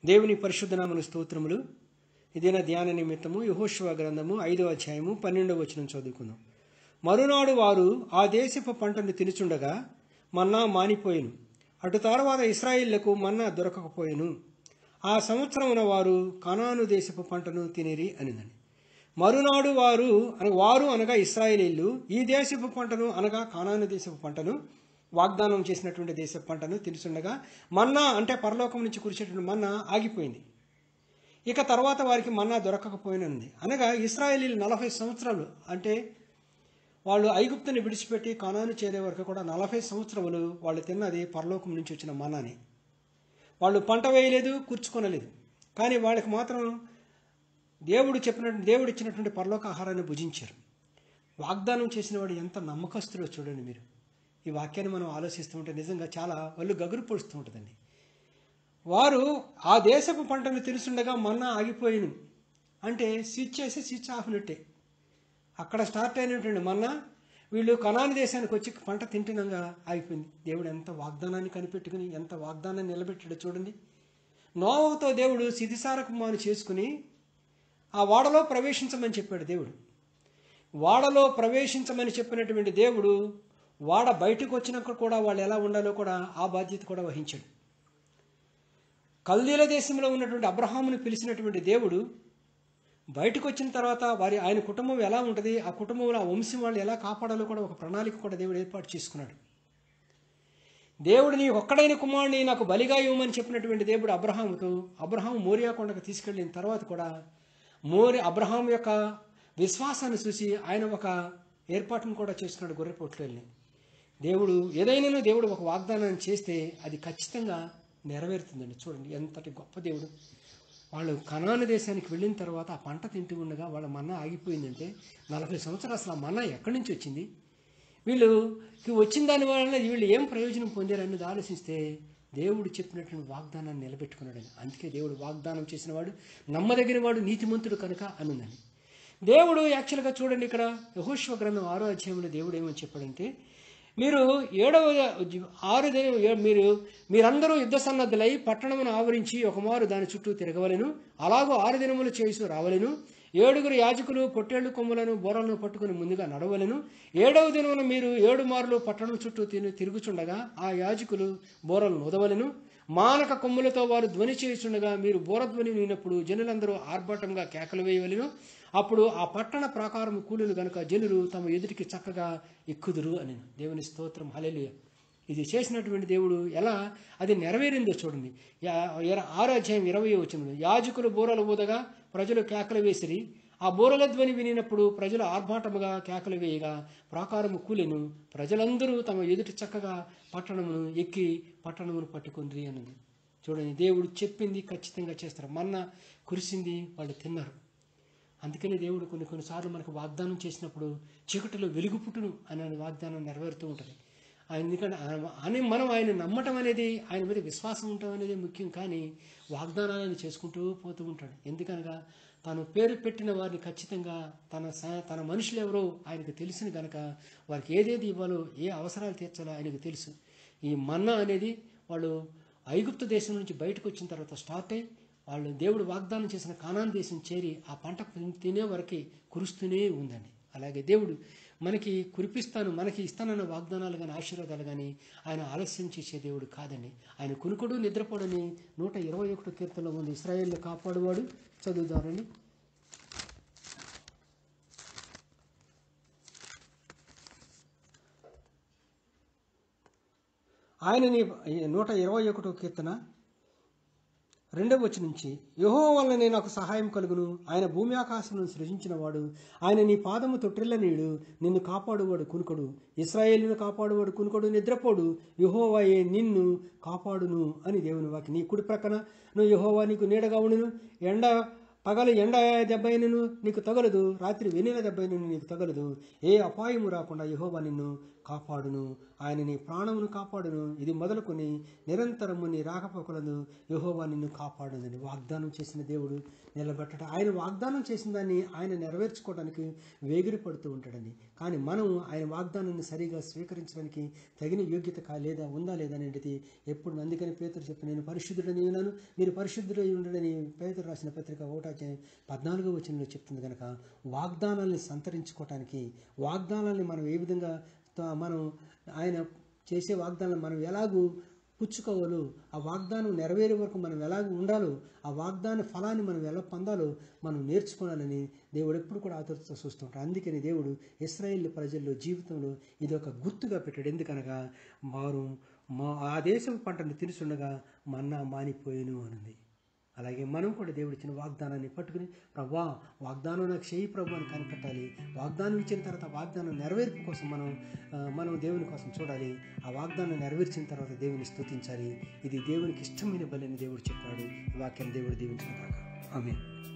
దేవుని పరిశుద్ధనామన స్తోత్రములు ఇదిన ధ్యాన నిమిత్తము యహోశివ గ్రంథము ఐదవ అధ్యాయము పన్నెండవ వచనం చదువుకుందాం మరునాడు వారు ఆ దేశపు పంటను తినుచుండగా మన్నా మానిపోయెను అటు తర్వాత ఇస్రాయిళ్లకు మన్నా దొరకకపోయెను ఆ సంవత్సరమున వారు కనాను దేశపు పంటను తినిరి అనిదని మరునాడు వారు అన- వారు అనగా ఇస్రాయేలీలు ఈ దేశపు పంటను అనగా కానాను దేశపు పంటను వాగ్దానం చేసినటువంటి దేశపు పంటను తినుచుండగా మన్నా అంటే పరలోకం నుంచి కురిసేటువంటి మన్నా ఆగిపోయింది ఇక తర్వాత వారికి మన్నా దొరకకపోయినది అనగా ఇస్రాయేలీలు నలభై సంవత్సరాలు అంటే వాళ్ళు ఐగుప్తుని విడిచిపెట్టి కానాను చేరే వరకు కూడా నలభై సంవత్సరములు వాళ్ళు తిన్నది పరలోకం నుంచి వచ్చిన మన్నాని వాళ్ళు పంట వేయలేదు కూర్చుకొనలేదు కానీ వాళ్ళకి మాత్రం దేవుడు చెప్పినట్టు దేవుడు ఇచ్చినటువంటి పరలోక ఆహారాన్ని భుజించారు వాగ్దానం చేసిన వాడు ఎంత నమ్మకస్తుడో చూడండి మీరు ఈ వాక్యాన్ని మనం ఆలోచిస్తూ ఉంటే నిజంగా చాలా వాళ్ళు గగురు పొడుస్తూ ఉంటుందండి వారు ఆ దేశపు పంటను తెలుసుండగా మన్నా ఆగిపోయిను అంటే స్విచ్ చేసి స్విచ్ ఆఫ్నట్టే అక్కడ స్టార్ట్ అయినటువంటి మన్నా వీళ్ళు కనాని దేశానికి వచ్చి పంట తింటున్నాగా ఆగిపోయింది దేవుడు ఎంత వాగ్దానాన్ని కనిపెట్టుకుని ఎంత వాగ్దానాన్ని నిలబెట్టాడో చూడండి నోవతో దేవుడు సిదిసారకుమాను చేసుకుని ఆ వాడలో ప్రవేశించమని చెప్పాడు దేవుడు వాడలో ప్రవేశించమని చెప్పినటువంటి దేవుడు వాడ బయటకు వచ్చినాక కూడా వాళ్ళు ఎలా ఉండాలో కూడా ఆ బాధ్యత కూడా వహించాడు కల్దీల దేశంలో ఉన్నటువంటి అబ్రహామును పిలిచినటువంటి దేవుడు బయటకు వచ్చిన తర్వాత వారి ఆయన కుటుంబం ఎలా ఉంటుంది ఆ కుటుంబంలో ఆ వంశం వాళ్ళు ఎలా కాపాడాలో కూడా ఒక ప్రణాళిక కూడా దేవుడు ఏర్పాటు చేసుకున్నాడు దేవుడు నీ ఒక్కడైన కుమారుని నాకు బలిగా ఇవ్వమని చెప్పినటువంటి దేవుడు అబ్రహాముతో అబ్రహాం మోరియా కొండకు తీసుకెళ్ళిన తర్వాత కూడా మోరి అబ్రహాం యొక్క విశ్వాసాన్ని చూసి ఆయన ఒక ఏర్పాటును కూడా చేసుకున్నాడు గొర్రెపోట్లు వెళ్ళి దేవుడు ఏదైనా దేవుడు ఒక వాగ్దానాన్ని చేస్తే అది ఖచ్చితంగా నెరవేరుతుందండి చూడండి ఎంతటి గొప్ప దేవుడు వాళ్ళు కనాను దేశానికి వెళ్ళిన తర్వాత ఆ పంట తింటూ ఉండగా వాళ్ళ మన్నా ఆగిపోయిందంటే నలభై సంవత్సరాలు అసలు ఆ మన్నా ఎక్కడి నుంచి వచ్చింది వీళ్ళు వచ్చిన దాని వలన వీళ్ళు ఏం ప్రయోజనం పొందారు అన్నది ఆలోచిస్తే దేవుడు చెప్పినటువంటి వాగ్దానాన్ని నిలబెట్టుకున్నాడని అందుకే దేవుడు వాగ్దానం చేసిన వాడు నమ్మదగిన వాడు నీతిమంతుడు కనుక అనుందని దేవుడు యాక్చువల్గా చూడండి ఇక్కడ యహోశ్వ గ్రంథం ఆరో అధ్యాయంలో దేవుడు ఏమని చెప్పాడంటే మీరు ఏడవ ఆరు దినం ఏ- మీరు మీరందరూ యుద్ధ సన్నద్ధులై పట్టణమును ఆవరించి ఒకమారు దాని చుట్టూ తిరగవలెను అలాగూ ఆరు దినములు చేసు రావలెను ఏడుగురు యాజకులు పొట్టేళ్లు కొమ్ములను బోరలను పట్టుకుని ముందుగా నడవలెను ఏడవ దినమున మీరు ఏడు మార్లు పట్టణం చుట్టూ తిని తిరుగుచుండగా ఆ యాజకులు బోరలను ఉదవలెను మానక కొమ్ములతో వారు ధ్వని చేయుచుండగా మీరు బోరధ్వని వినప్పుడు జనులందరూ ఆర్భాటంగా కేకలు వేయవలెను అప్పుడు ఆ పట్టణ ప్రాకారం కూలీలు గనుక జనులు తమ ఎదుటికి చక్కగా ఎక్కుదురు అని దేవుని స్తోత్రం హల్లెలూయా ఇది చేసినటువంటి దేవుడు ఎలా అది నెరవేరిందో చూడండి యా- ఇర- ఆరో అధ్యాయం ఇరవై వచ్చిన యాజకులు బూరలు ఊదగా ప్రజలు కేకలు వేసిరి ఆ బూరల ధ్వని వినినప్పుడు ప్రజలు ఆర్భాటముగా కేకలు వేయగా ప్రాకారము కూలెను ప్రజలందరూ తమ ఎదుటి చక్కగా పట్టణమును ఎక్కి పట్టణమును పట్టుకుంది అన్నది చూడండి దేవుడు చెప్పింది ఖచ్చితంగా చేస్తారు మన్న కురిసింది వాళ్ళు తిన్నారు అందుకని దేవుడు కొన్ని కొన్నిసార్లు మనకు వాగ్దానం చేసినప్పుడు చీకటిలో వెలుగు పుట్టును అనే వాగ్దానం నెరవేరుతూ ఉంటుంది ఆయన ఎందుకంటే ఆయన- అని మనం ఆయన నమ్మటం అనేది ఆయన మీద విశ్వాసం ఉండటం అనేది ముఖ్యం కానీ వాగ్దానాలను చేసుకుంటూ పోతూ ఉంటాడు ఎందుకనగా తాను పేరు పెట్టిన వారిని ఖచ్చితంగా తన స- తన మనుషులు ఎవరో ఆయనకు తెలిసిన గనక వారికి ఏదేది ఇవ్వాలో ఏ అవసరాలు తీర్చాలో ఆయనకు తెలుసు ఈ మన్నా అనేది వాళ్ళు ఐగుప్తు దేశం నుంచి బయటకు వచ్చిన తర్వాత స్టార్ట్ అయ్యి వాళ్ళు దేవుడు వాగ్దానం చేసిన కానాన్ దేశం చేరి ఆ పంట తినే వరకు కురుస్తూనే ఉందండి అలాగే దేవుడు మనకి కురిపిస్తాను మనకి ఇస్తానన్న వాగ్దానాలు కానీ ఆశీర్వాదాలు కానీ ఆయన ఆలస్యం చేసే దేవుడు కాదండి ఆయన కునుకుడు నిద్రపోడని నూట ఇరవై ఒకటో కీర్తనలో ఉంది ఇస్రాయేల్ కాపాడువాడు చదువుదారండి ఆయన నీ నూట ఇరవై ఒకటో కీర్తన రెండవ వచ్చి నుంచి యహో వల్లనే నాకు సహాయం కలుగును ఆయన భూమి ఆకాశమును సృజించిన వాడు ఆయన నీ పాదము తొట్టిల్ల నీడు నిన్ను కాపాడువాడు కునుకడు ఇస్రాయేలును కాపాడువాడు కునుకడు నిద్రపోడు యహోవాయే నిన్ను కాపాడును అని దేవుని వాకి నీ కుడి ప్రక్కన నువ్వు యహోవా నీకు నీడగా ఉండును ఎండ పగలు ఎండ దెబ్బైనను నీకు తగలదు రాత్రి వెన్నెల దెబ్బైనను నీకు తగలదు ఏ అపాయము రాకుండా యహోవా నిన్ను కాపాడును ఆయన నీ ప్రాణమును కాపాడును ఇది మొదలుకొని నిరంతరము నీ రాకపోకలను యహోవా నిన్ను కాపాడునని వాగ్దానం చేసిన దేవుడు నిలబెట్టడం ఆయన వాగ్దానం చేసిన దాన్ని ఆయన నెరవేర్చుకోవడానికి వేగిరి పడుతూ ఉంటాడని కానీ మనం ఆయన వాగ్దానాన్ని సరిగా స్వీకరించడానికి తగిన యోగ్యత కా లేదా ఉందా లేదా అనేది ఎప్పుడు అందుకని పేతురు చెప్పి నేను పరిశుద్ధుడని ఉన్నాను మీరు పరిశుద్ధుడై ఉండడని పేతురు రాసిన పత్రిక ఒకటా పద్నాలుగో వచనంలో చెప్తుంది కనుక వాగ్దానాల్ని సంతరించుకోవటానికి వాగ్దానాల్ని మనం ఏ విధంగా త- మనం ఆయన చేసే వాగ్దానాలు మనం ఎలాగూ పుచ్చుకోవాలో ఆ వాగ్దానం నెరవేరే వరకు మనం ఎలాగ ఉండాలో ఆ వాగ్దాన ఫలాన్ని మనం ఎలా పొందాలో మనం నేర్చుకోవాలని దేవుడు ఎప్పుడు కూడా ఆతృతతో చూస్తుంటాడు అందుకని దేవుడు ఇస్రాయేల్ ప్రజల్లో జీవితంలో ఇది ఒక గుర్తుగా పెట్టాడు ఎందుకనగా వారు మా ఆ దేశం పంటను తినుచుండగా మన్నా మానిపోయిను అనుంది అలాగే మనం కూడా దేవుడు ఇచ్చిన వాగ్దానాన్ని పట్టుకుని ప్రభా వాగ్దానం నాకు చేయి ప్రభు అని కనిపెట్టాలి వాగ్దానం ఇచ్చిన తర్వాత వాగ్దానం నెరవేర్పు కోసం మనం ఆ, మనం దేవుని కోసం చూడాలి ఆ వాగ్దానం నెరవేర్చిన తర్వాత దేవుని స్తుతించాలి ఇది దేవునికి ఇష్టమైన బలి అని దేవుడు చెప్పాడు ఈ వాక్యాన్ని దేవుడు దీవించిన కాక ఆమె